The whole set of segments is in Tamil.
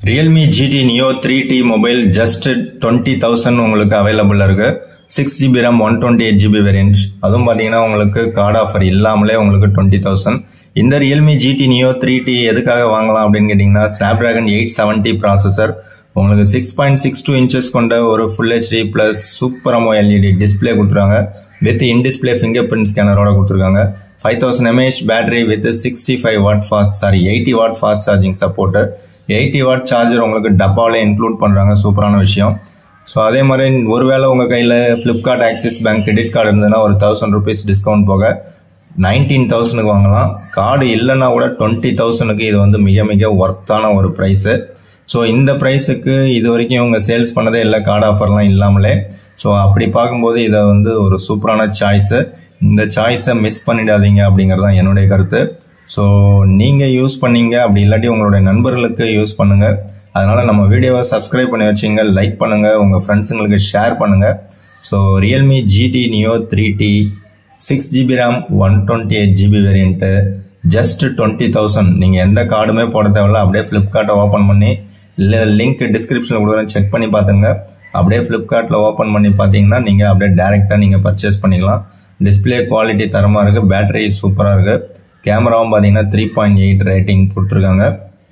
Realme GT Neo three T mobile just twenty thousand உங்களுக்கு அவைலபிள் இருக்கு six GB RAM one twenty eight GB variant அதுவும் பார்த்தீங்கன்னா உங்களுக்கு கார்டு ஆஃபர் இல்லாமலே உங்களுக்கு டுவெண்ட்டி தௌசண்ட் இந்த Realme GT Neo three T எதுக்காக வாங்கலாம் அப்படின்னு கேட்டிங்கன்னா Snapdragon eight seventy processor உங்களுக்கு six point six two inches கொண்ட ஒரு full HD plus super AMOLED display கொடுத்துருக்காங்க with in display fingerprint ஸ்கேனரோட கொடுத்துருக்காங்க five thousand mAh battery with sixty five watt fast sorry eighty watt fast charging support eighty watt charger உங்களுக்கு டப்பாவிலே இன்க்ளூட் பண்ணுறாங்க சூப்பரான விஷயம் ஸோ அதே மாதிரி ஒருவேளை உங்கள் கையில் Flipkart Axis bank credit card இருந்ததுன்னா ஒரு தௌசண்ட் ருபீஸ் டிஸ்கவுண்ட் போக நைன்டீன் தௌசண்ட்க்கு வாங்கலாம் கார்டு இல்லைன்னா கூட டுவெண்ட்டி தௌசண்ட்க்கு இது வந்து மிக மிக ஒர்த்தான ஒரு ப்ரைஸு ஸோ இந்த ப்ரைஸுக்கு இது வரைக்கும் இவங்க சேல்ஸ் பண்ணதே இல்லை கார்டு ஆஃபர்லாம் இல்லாமலே ஸோ அப்படி பார்க்கும்போது இதை வந்து ஒரு சூப்பரான சாய்ஸு இந்த சாய்ஸை மிஸ் பண்ணிடாதீங்க அப்படிங்கிறது தான் என்னுடைய கருத்து ஸோ நீங்கள் யூஸ் பண்ணீங்க அப்படி இல்லாட்டி உங்களுடைய நண்பர்களுக்கு யூஸ் பண்ணுங்க அதனால நம்ம வீடியோவை சப்ஸ்கிரைப் பண்ணி வச்சுங்க லைக் பண்ணுங்க உங்கள் ஃப்ரெண்ட்ஸுங்களுக்கு ஷேர் பண்ணுங்க so Realme GT Neo three T six GB RAM one twenty eight GB variant just twenty thousand நீங்கள் எந்த கார்டுமே போட தேவையில்ல அப்படியே ஃப்ளிப்கார்ட்டை ஓப்பன் பண்ணி இல்லை லிங்க் டிஸ்கிரிப்ஷனில் கொடுக்குறேன் செக் பண்ணி பார்த்துங்க அப்படியே ஃப்ளிப்கார்ட்டில் ஓப்பன் பண்ணி பார்த்தீங்கன்னா நீங்கள் அப்படியே டேரெக்டாக நீங்கள் பர்ச்சேஸ் பண்ணிக்கலாம் டிஸ்பிளே குவாலிட்டி தரமாக இருக்குது பேட்டரி சூப்பராக இருக்குது கேமராவும் பார்த்தீங்கன்னா த்ரீ பாயிண்ட் எயிட் ரேட்டிங் கொடுத்துருக்காங்க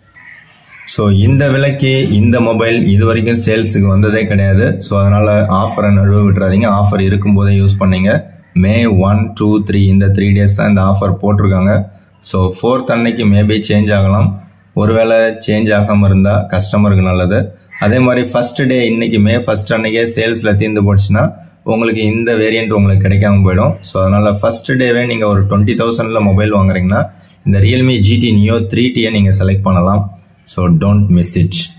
ஸோ இந்த விலைக்கு இந்த மொபைல் இது வரைக்கும் சேல்ஸுக்கு வந்ததே கிடையாது ஸோ அதனால் ஆஃபரை நழுவ விட்டுறாதீங்க ஆஃபர் இருக்கும்போதே யூஸ் பண்ணீங்க மே ஒன் டூ த்ரீ இந்த த்ரீ டேஸ் தான் இந்த ஆஃபர் போட்டிருக்காங்க ஸோ ஃபோர்த் அன்னைக்கு மேபி சேஞ்ச் ஆகலாம் ஒருவேளை சேஞ்ச் ஆகாமல் இருந்தால் கஸ்டமருக்கு நல்லது அதே மாதிரி ஃபர்ஸ்ட் டே இன்னைக்கு மே ஃபர்ஸ்ட் அன்னைக்கே சேல்ஸில் தீர்ந்து போச்சுன்னா உங்களுக்கு இந்த வேரியன்ட் உங்களுக்கு கிடைக்காம போயிடும் ஸோ அதனால ஃபர்ஸ்ட் டேவே நீங்கள் ஒரு டுவெண்ட்டி தௌசண்ட்ல மொபைல் வாங்குறீங்கன்னா இந்த ரியல்மி ஜிடி நியோ த்ரீ டியை நீங்கள் செலக்ட் பண்ணலாம் ஸோ டோன்ட் மிஸ் இட்